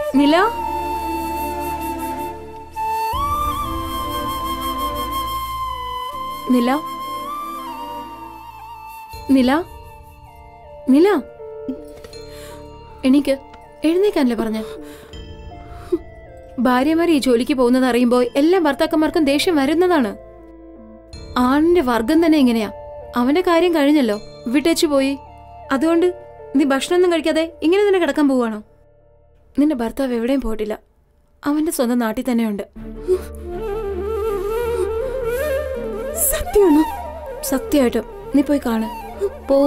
നില നില നില നില എണീക്ക് എഴുന്നേക്കാനല്ലേ പറഞ്ഞ ഭാര്യമാർ ഈ ജോലിക്ക് പോകുന്നത് അറിയുമ്പോൾ എല്ലാ ഭർത്താക്കന്മാർക്കും ദേഷ്യം വരുന്നതാണ് ആണിന്റെ വർഗം തന്നെ ഇങ്ങനെയാ അവന്റെ കാര്യം കഴിഞ്ഞല്ലോ വിട്ടേച്ചു പോയി അതുകൊണ്ട് നീ ഭക്ഷണമൊന്നും കഴിക്കാതെ ഇങ്ങനെ തന്നെ കിടക്കാൻ പോവാണോ നിന്റെ ഭർത്താവ് എവിടെയും പോയിട്ടില്ല അവന്റെ സ്വന്തം നാട്ടിൽ തന്നെയുണ്ട് സത്യമാണോ സത്യമായിട്ടും നീ പോയി കാണ് പോ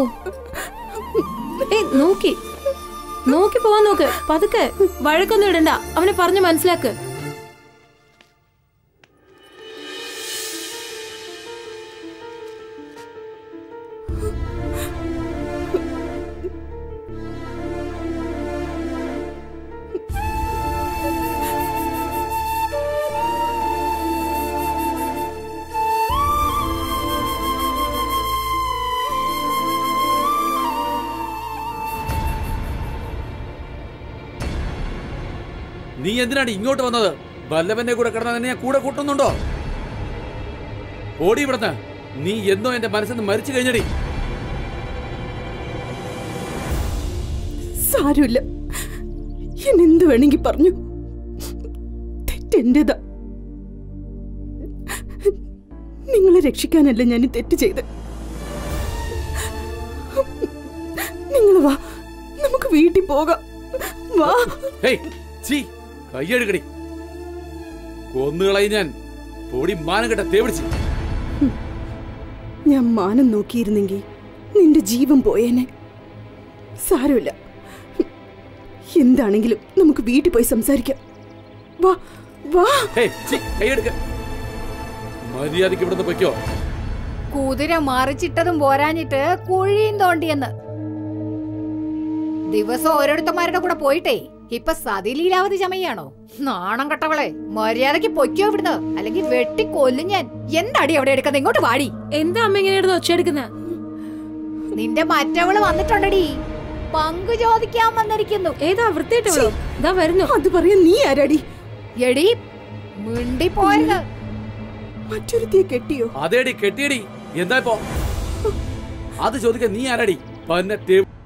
ഏ നോക്കി നോക്കി പോവാൻ നോക്ക് പതുക്കെ വഴക്കൊന്നും ഇടണ്ട അവനെ പറഞ്ഞു മനസ്സിലാക്ക് നീ എന്തിനാണ് ഇങ്ങോട്ട് വന്നത് വല്ലവന്റെ കൂടെ കിടന്ന നിന്നെ ഞാൻ കൂടെ കൂട്ടുന്നുണ്ടോ ഓടി ഇവിടുന്ന് നീ എന്നോ എന്റെ മനസ്സിൽ നിന്ന് മരിച്ചു കഴിഞ്ഞടി സാരമില്ല ഞാൻ എന്ത് വേണമെങ്കിൽ പറഞ്ഞു തെറ്റെന്റേതാ നിങ്ങളെ രക്ഷിക്കാനല്ല ഞാൻ ഈ തെറ്റ് ചെയ്ത് നിങ്ങൾ വാ നമുക്ക് വീട്ടിൽ പോകാം വാ ഹേയ് ചീ കയ്യെടുക്കടി കൊന്നുകളയി ഞാൻ പൊടി മാനം കെട്ട തേവിടിച്ച് ഞാൻ മാനം നോക്കിയിരുന്നെങ്കിൽ നിന്റെ ജീവൻ പോയേനെ സാരമില്ല എന്താണെങ്കിലും നമുക്ക് വീട്ടിൽ പോയി സംസാരിക്കാം വാ വാ ഹേയ് ചീ കയ്യെടുക്ക മര്യാദക്ക് ഇവിടുന്ന് പൊയ്ക്കോ കുതിര മറിച്ചിട്ടതും പോരാഞ്ഞിട്ട് കുഴിയും തോണ്ടിയെന്ന് ദിവസം ഓരോരുത്തന്മാരുടെ കൂടെ പോയിട്ടേ ഇപ്പൊ സതി ലീലാവതി ചമയാണോ നാണം കെട്ടവളെ മര്യാദക്ക് പൊയ്ക്കോ ഇവിടുന്ന് അല്ലെങ്കിൽ വെട്ടി കൊല്ലും ഞാൻ എന്താടി അവിടെ എടുക്കുന്നത് ഇങ്ങോട്ട് വാടി എന്താ അമ്മ ഇങ്ങനെ ഒച്ചയെടുക്കുന്ന നിന്റെ മറ്റവള് വന്നിട്ടുണ്ടടി പങ്കു ചോദിക്കാൻ വന്നിരിക്കുന്നു ഏതാ വൃത്തിയിട്ടവളോ ഇതാ വരുന്നു അത് പറയാൻ നീ ആരാടി എടി മിണ്ടി പോയത് മറ്റൊരുത്തിയെ കെട്ടിയോ അതേടി കെട്ടിയടി എന്താ ഇപ്പോ അത് ചോദിക്കാൻ നീ ആരാടി പന്നെ തേ